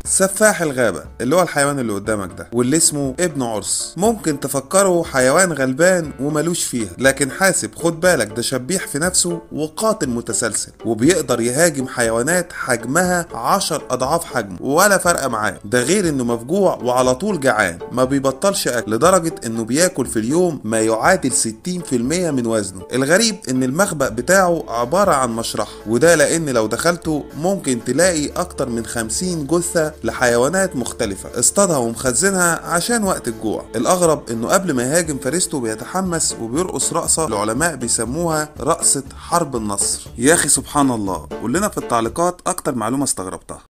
سفاح الغابة اللي هو الحيوان اللي قدامك ده واللي اسمه ابن عرس ممكن تفكره حيوان غلبان وملوش فيها لكن حاسب خد بالك ده شبيح في نفسه وقاتل متسلسل وبيقدر يهاجم حيوانات حجمها عشر أضعاف حجمه ولا فرق معاه ده غير انه مفجوع وعلى طول جعان ما بيبطلش أكل لدرجة انه بياكل في اليوم ما يعادل 60% من وزنه الغريب ان المخبأ بتاعه عبارة عن مشرحة وده لان لو دخلته ممكن تلاقي اكتر من 50 جثة لحيوانات مختلفة اصطادها ومخزنها عشان وقت الجوع الاغرب انه قبل ما يهاجم فريسته بيتحمس وبيرقص رقصة العلماء بيسموها رقصة حرب النصر يا اخي سبحان الله قول لنا في التعليقات اكتر معلومة استغربتها